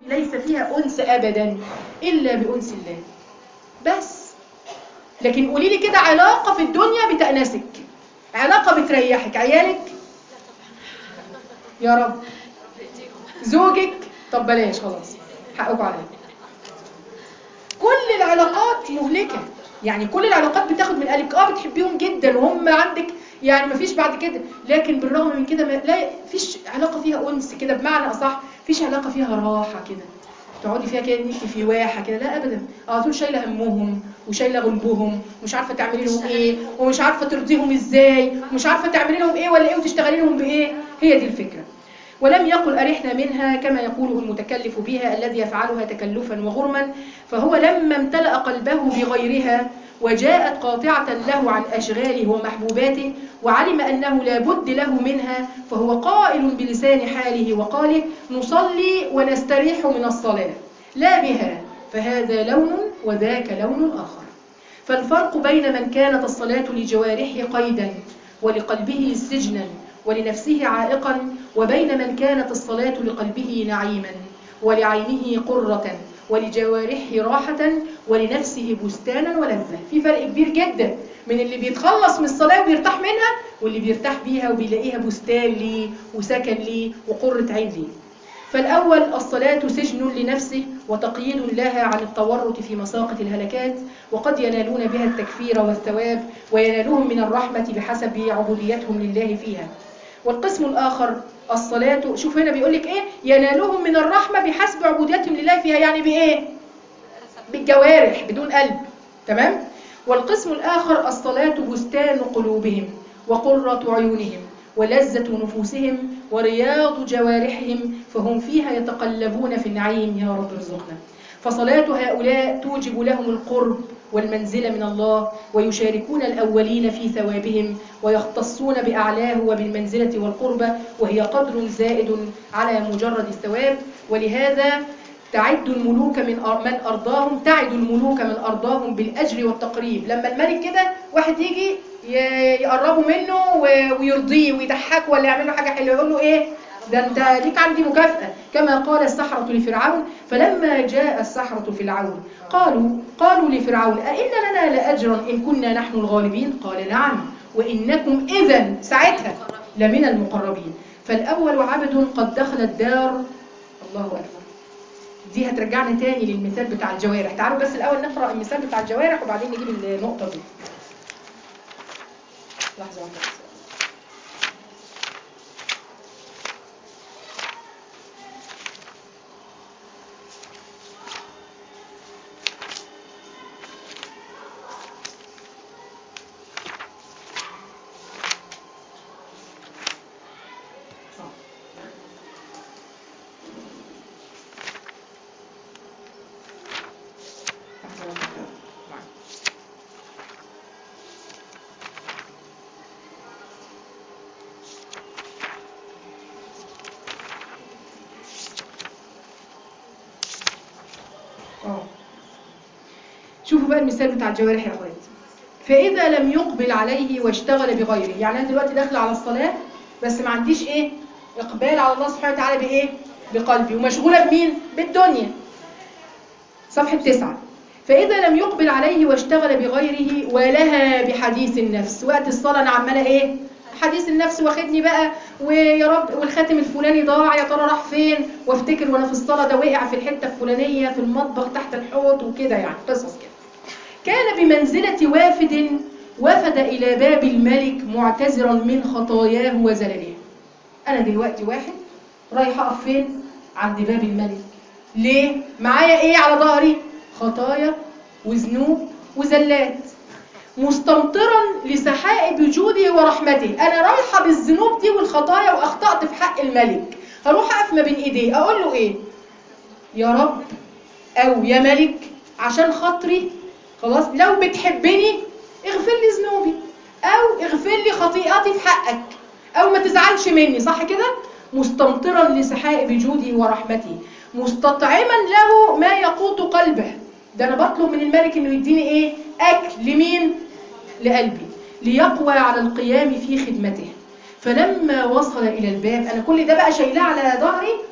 ليس فيها أنس أبدا إلا بأنس الله بس لكن قولي لي كده علاقة في الدنيا بتأنسك علاقة بتريحك عيالك يا رب زوجك طب بلاش خلاص حقكم عليا كل العلاقات مهلكة يعني كل العلاقات بتاخد من قلبك اه بتحبيهم جدا وهم عندك يعني مفيش بعد كده لكن بالرغم من كده ما لا فيش علاقة فيها أنس كده بمعنى أصح فيش علاقة فيها راحة كده تقعدي فيها كده انك في واحة كده لا أبدا على طول شايلة همهم وشايلة غلبهم ومش عارفة تعملي لهم إيه ومش عارفة ترضيهم إزاي ومش عارفة تعملي لهم إيه ولا إيه وتشتغلي لهم بإيه هي دي الفكرة ولم يقل أرحنا منها كما يقوله المتكلف بها الذي يفعلها تكلفا وغرما فهو لما امتلأ قلبه بغيرها وجاءت قاطعة له عن أشغاله ومحبوباته وعلم أنه لا بد له منها فهو قائل بلسان حاله وقاله نصلي ونستريح من الصلاة لا بها فهذا لون وذاك لون آخر فالفرق بين من كانت الصلاة لجوارحه قيدا ولقلبه سجنا ولنفسه عائقا وبين من كانت الصلاة لقلبه نعيما ولعينه قرة ولجوارحه راحة ولنفسه بستانا ولذة في فرق كبير جدا من اللي بيتخلص من الصلاة وبيرتاح منها واللي بيرتاح بيها وبيلاقيها بستان ليه وسكن ليه وقرة عين ليه فالأول الصلاة سجن لنفسه وتقييد لها عن التورط في مساقط الهلكات وقد ينالون بها التكفير والثواب وينالهم من الرحمة بحسب عبوديتهم لله فيها والقسم الآخر الصلاة شوف هنا بيقول لك إيه ينالهم من الرحمة بحسب عبوديتهم لله فيها يعني بإيه بالجوارح بدون قلب تمام والقسم الآخر الصلاة بستان قلوبهم وقرة عيونهم ولذة نفوسهم ورياض جوارحهم فهم فيها يتقلبون في النعيم يا رب ارزقنا فصلاة هؤلاء توجب لهم القرب والمنزلة من الله ويشاركون الأولين في ثوابهم ويختصون بأعلاه وبالمنزلة والقربة وهي قدر زائد على مجرد الثواب ولهذا تعد الملوك من من أرضاهم تعد الملوك من أرضاهم بالأجر والتقريب لما الملك كده واحد يجي يقربوا منه ويرضيه ويضحكه ولا يعمل له حاجة حلوة يقول له إيه ده انت ليك عندي مكافأة كما قال السحرة لفرعون فلما جاء السحرة فرعون قالوا قالوا لفرعون أئن لنا لأجرا إن كنا نحن الغالبين قال نعم وإنكم إذا ساعتها لمن المقربين فالأول عبد قد دخل الدار الله أكبر دي هترجعنا تاني للمثال بتاع الجوارح تعالوا بس الأول نقرأ المثال بتاع الجوارح وبعدين نجيب النقطة دي لحظة واحدة بس. شوفوا بقى المثال بتاع الجوارح يا اخوات فاذا لم يقبل عليه واشتغل بغيره يعني انا دلوقتي داخله على الصلاه بس ما عنديش ايه اقبال على الله سبحانه وتعالى بايه بقلبي ومشغوله بمين بالدنيا صفحه تسعة فاذا لم يقبل عليه واشتغل بغيره ولها بحديث النفس وقت الصلاه انا عماله ايه حديث النفس واخدني بقى ويا رب والخاتم الفلاني ضاع يا ترى راح فين وافتكر وانا في الصلاه ده وقع في الحته الفلانيه في المطبخ تحت الحوض وكده يعني قصص كده كان بمنزلة وافد وفد إلى باب الملك معتذرا من خطاياه وزلله أنا دلوقتي واحد رايح أقف فين؟ عند باب الملك ليه؟ معايا إيه على ظهري؟ خطايا وذنوب وزلات مستمطرا لسحائب جوده ورحمته أنا رايحة بالذنوب دي والخطايا وأخطأت في حق الملك هروح أقف ما بين إيديه أقول له إيه؟ يا رب أو يا ملك عشان خاطري خلاص لو بتحبني اغفر لي ذنوبي او اغفر لي خطيئتي في حقك او ما تزعلش مني صح كده مستمطرا لسحائب جودي ورحمتي مستطعما له ما يقوت قلبه ده انا بطلب من الملك انه يديني ايه اكل لمين لقلبي ليقوى على القيام في خدمته فلما وصل الى الباب انا كل ده بقى شايلاه على ظهري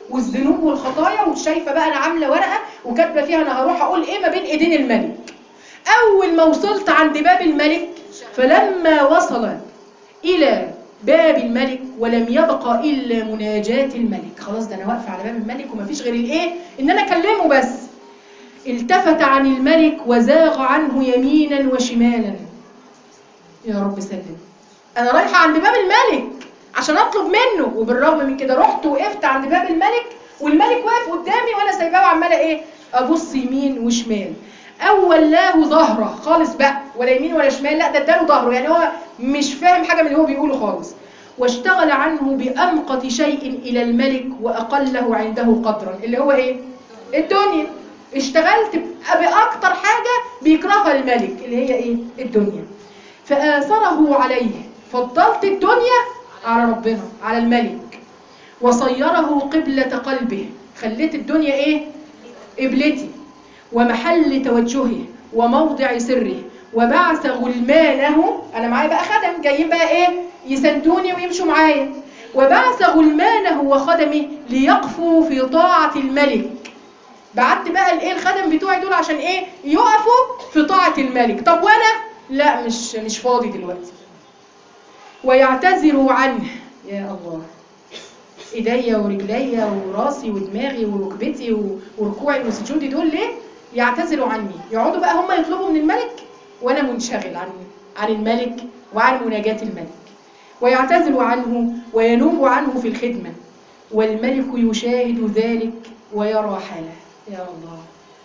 والذنوب والخطايا وشايفه بقى انا عامله ورقه وكاتبه فيها انا هروح اقول ايه ما بين ايدين الملك اول ما وصلت عند باب الملك فلما وصل الى باب الملك ولم يبق الا مناجاه الملك خلاص ده انا واقفه على باب الملك ومفيش غير الايه ان انا اكلمه بس التفت عن الملك وزاغ عنه يمينا وشمالا يا رب سلم انا رايحه عند باب الملك عشان اطلب منه وبالرغم من كده رحت وقفت عند باب الملك والملك واقف قدامي وانا سايباه وعماله ايه ابص يمين وشمال اول له ظهره خالص بقى ولا يمين ولا شمال لا ده اداله ظهره يعني هو مش فاهم حاجه من اللي هو بيقوله خالص واشتغل عنه بامقت شيء الى الملك واقله عنده قدرا اللي هو ايه الدنيا اشتغلت باكتر حاجه بيكرهها الملك اللي هي ايه الدنيا فآثره عليه فضلت الدنيا على ربنا على الملك وصيره قبلة قلبه خليت الدنيا ايه قبلتي ومحل توجهه وموضع سره وبعث غلمانه انا معايا بقى خدم جايين بقى ايه يسندوني ويمشوا معايا وبعث غلمانه وخدمه ليقفوا في طاعة الملك بعت بقى الايه الخدم بتوعي دول عشان ايه يقفوا في طاعة الملك طب وانا لا مش مش فاضي دلوقتي ويعتذروا عنه يا الله ايديا ورجليا وراسي ودماغي وركبتي وركوعي وسجودي دول ليه يعتذروا عني يقعدوا بقى هم يطلبوا من الملك وانا منشغل عن عن الملك وعن مناجاة الملك ويعتذر عنه وينوب عنه في الخدمة والملك يشاهد ذلك ويرى حاله يا الله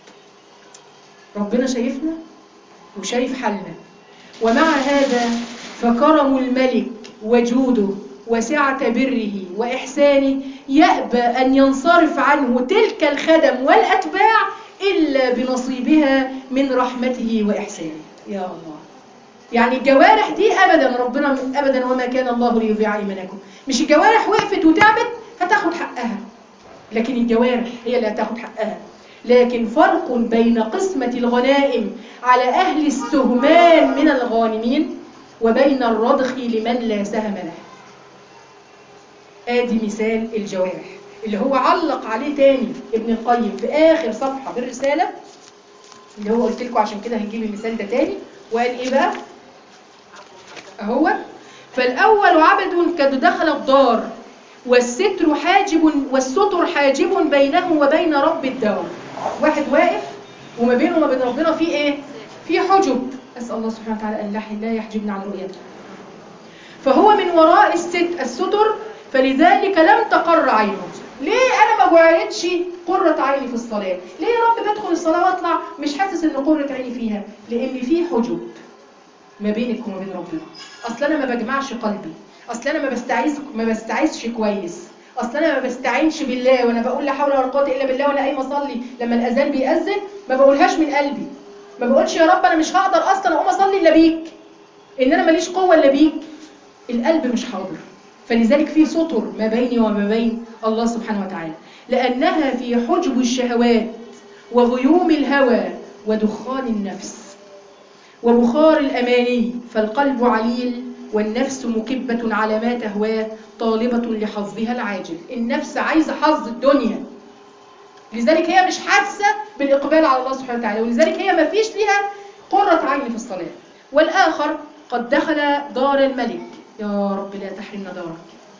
ربنا شايفنا وشايف حالنا ومع هذا فكرم الملك وجوده وسعة بره وإحسانه يأبى أن ينصرف عنه تلك الخدم والأتباع إلا بنصيبها من رحمته وإحسانه يا الله يعني الجوارح دي أبدا ربنا أبدا وما كان الله ليضيع إيمانكم مش الجوارح وقفت وتعبت هتاخد حقها لكن الجوارح هي اللي هتاخد حقها لكن فرق بين قسمة الغنائم على أهل السهمان من الغانمين وبين الرضخ لمن لا سهم له آدي مثال الجوارح اللي هو علق عليه تاني ابن القيم في آخر صفحة في الرسالة اللي هو قلت لكم عشان كده هنجيب المثال ده تاني وقال إيه بقى أهو فالأول عبد قد دخل الدار والستر حاجب والستر حاجب بينه وبين رب الدار واحد واقف وما بينه وما بين ربنا في ايه في حجب اسال الله سبحانه وتعالى ان لا يحجبنا عن رؤيته فهو من وراء الست الستر فلذلك لم تقر عينه ليه انا ما جعلتش قرة عيني في الصلاة ليه يا رب بدخل الصلاة واطلع مش حاسس ان قرة عيني فيها لان في حجب ما بينك وما بين ربنا اصل انا ما بجمعش قلبي اصل انا ما بستعيذ ما بستعيذش كويس اصل انا ما بستعينش بالله وانا بقول لا حول ولا قوه الا بالله وانا قايمه اصلي لما الاذان بيأذن ما بقولهاش من قلبي ما بقولش يا رب انا مش هقدر اصلا اقوم اصلي الا بيك ان انا ماليش قوه الا بيك القلب مش حاضر فلذلك في سطر ما بيني وما بين الله سبحانه وتعالى لانها في حجب الشهوات وغيوم الهوى ودخان النفس وبخار الاماني فالقلب عليل والنفس مكبة على ما تهواه طالبة لحظها العاجل النفس عايزة حظ الدنيا لذلك هي مش حاسة بالإقبال على الله سبحانه وتعالى ولذلك هي ما فيش لها قرة عين في الصلاة والآخر قد دخل دار الملك يا رب لا تحرمنا دارك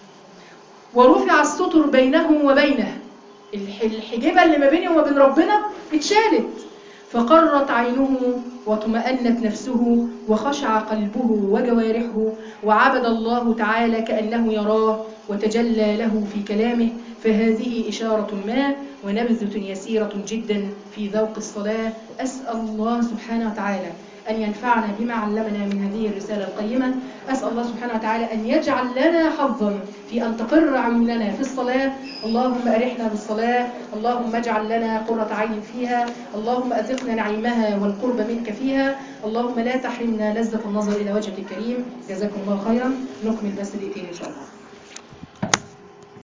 ورفع الستر بينه وبينه الحجبة اللي ما بيني وما بين ربنا اتشالت فقرت عينه واطمأنت نفسه وخشع قلبه وجوارحه وعبد الله تعالى كأنه يراه وتجلى له في كلامه فهذه إشارة ما ونبذة يسيرة جدا في ذوق الصلاة أسأل الله سبحانه وتعالى أن ينفعنا بما علمنا من هذه الرسالة القيمة أسأل الله سبحانه وتعالى أن يجعل لنا حظا في أن تقر عيوننا في الصلاة اللهم أرحنا بالصلاة اللهم اجعل لنا قرة عين فيها اللهم أذقنا نعيمها والقرب منك فيها اللهم لا تحرمنا لذة النظر إلى وجهك الكريم جزاكم الله خيرا نكمل بس دقيقتين إن شاء الله